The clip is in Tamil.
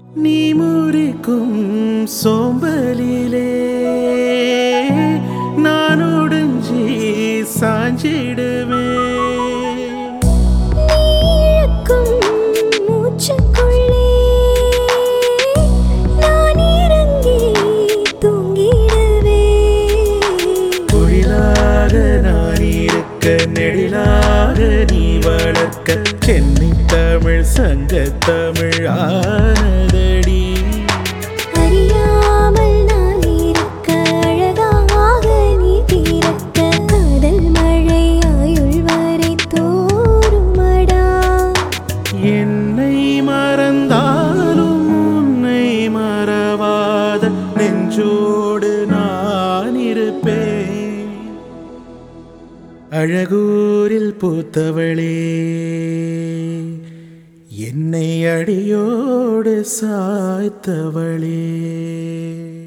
நீ முறிக்கும் சோம்பலிலே நான் ஒடுஞ்சி சாஞ்சிடுவேன் நீ இழுக்கும் மூச்சுக்குள்ளே நான் இறங்கி தூங்கிடுவேன் தொழிலாக நான் இருக்க நெடிலாக நீ வளர்க்க சென்னை தமிழ் சங்க தமிழ் ஆனதடி அறியாமல் நான் இருக்க அழகாக நீ தீரக்க காதல் மழை ஆயுள் வரை தோறுமடா என்னை மறந்தாலும் உன்னை மறவாத நெஞ்சோடு நான் இருப்பேன் அழகூரில் பூத்தவளே என்னை அடியோடு சாய்த்தவளே